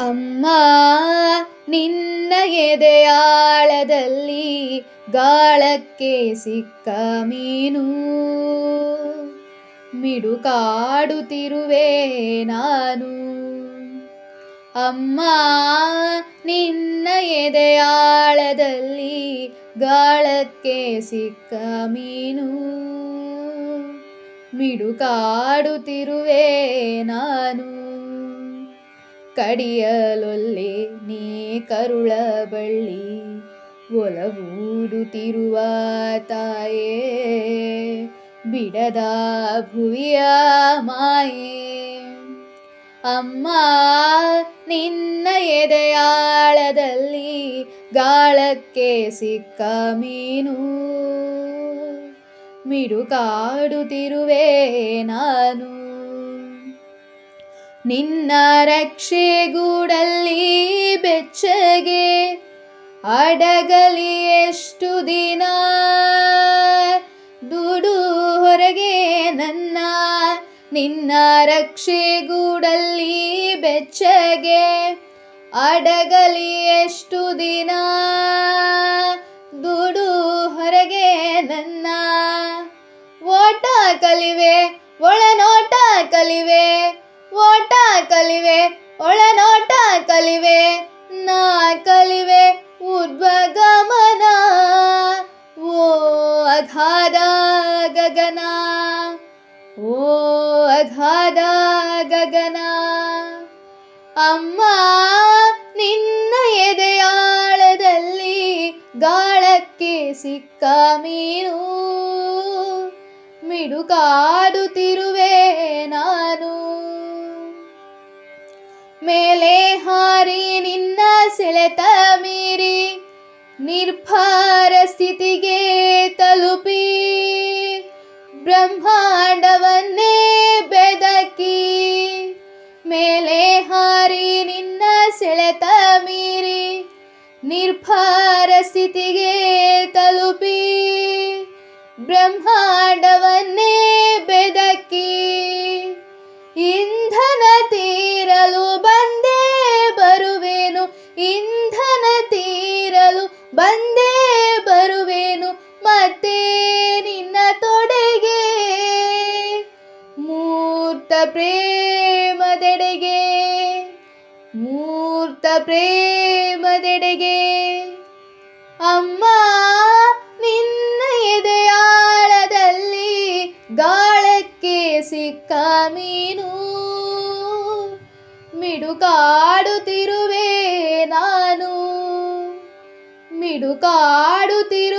ಅಮ್ಮ ನಿನ್ನ ಎದೆಯಾಳದಲ್ಲಿ ಗಾಳಕ್ಕೆ ಸಿಕ್ಕ ಮೀನು ಮಿಡುಕಾಡುತ್ತಿರುವೆ ನಾನು ಅಮ್ಮ ನಿನ್ನ ಎದೆಯಾಳದಲ್ಲಿ ಗಾಳಕ್ಕೆ ಸಿಕ್ಕ ಮೀನು ಮಿಡುಕಾಡುತ್ತಿರುವೆ ನಾನು ಕಡಿಯಲೊಲ್ಲೆ ನೀ ಕರುಳ ಬಳ್ಳಿ ಒಲಗೂಡುತ್ತಿರುವ ತಾಯೇ ಬಿಡದ ಭುವಿಯ ಮಾಯೆ ಅಮ್ಮ ನಿನ್ನ ಎದೆಯಾಳದಲ್ಲಿ ಗಾಳಕ್ಕೆ ಸಿಕ್ಕ ಮೀನು ಮಿಡುಕಾಡುತ್ತಿರುವೆ ನಾನು ನಿನ್ನ ರಕ್ಷೆಗೂಡಲ್ಲಿ ಬೆಚ್ಚಗೆ ಅಡಗಲಿ ಎಷ್ಟು ದಿನ ದುಡು ಹೊರಗೆ ನನ್ನ ನಿನ್ನ ರಕ್ಷೆಗೂಡಲ್ಲಿ ಬೆಚ್ಚಗೆ ಅಡಗಲಿ ಎಷ್ಟು ದಿನ ದುಡು ಹೊರಗೆ ನನ್ನ ಓಟ ಕಲಿವೆ ಒಳನೋಟ ಕಲಿವೆ ಓಟ ಕಲಿವೆ ಒಳನೋಟ ಕಲಿವೆ ನಾ ಕಲಿವೆ ಊರ್ಧ್ವಗಮನ ಓ ಅಗಾಧ ಗಗನ ಓ ಅಗಾಧ ಗಗನ ಅಮ್ಮ ನಿನ್ನ ಎದೆಯಾಳದಲ್ಲಿ ಗಾಳಕ್ಕೆ ಸಿಕ್ಕ ಮೀನು ಮಿಡುಕಾಡುತ್ತಿರುವೆ ನಾನು ಮೇಲೆ ಹಾರಿ ನಿನ್ನ ಸೆಳೆತ ಮೀರಿ ನಿರ್ಭಾರ ಸ್ಥಿತಿಗೆ ತಲುಪಿ ಬ್ರಹ್ಮಾಂಡವನ್ನೇ ಬೆದಕಿ ಮೇಲೆ ಹಾರಿ ನಿನ್ನ ಸೆಳೆತ ಮೀರಿ ನಿರ್ಭಾರ ಸ್ಥಿತಿಗೆ ತಲುಪಿ ಬ್ರಹ್ಮಾಂಡವನ್ನೇ ಬೆದಕಿ ಇಂಧನ ತೀರಲು ಬಂದೇ ಬರುವೆನು ಇಂಧನ ತೀರಲು ಬಂದೇ ಬರುವೆನು ಮತ್ತೆ ನಿನ್ನ ತೊಡೆಗೆ ಮೂರ್ತ ಪ್ರೇಮದೆಡೆಗೆ ಮೂರ್ತ ಪ್ರೇಮದೆಡೆಗೆ ಅಮ್ಮ ನಿನ್ನ ಎದೆಯಾಳದಲ್ಲಿ ಗಾಳಕ್ಕೆ ಸಿಕ್ಕ ಮೀನು ಮಿಡುಕಾಡುತ್ತಿರುವೆ ನಾನು ಮಿಡುಕಾಡುತ್ತಿರು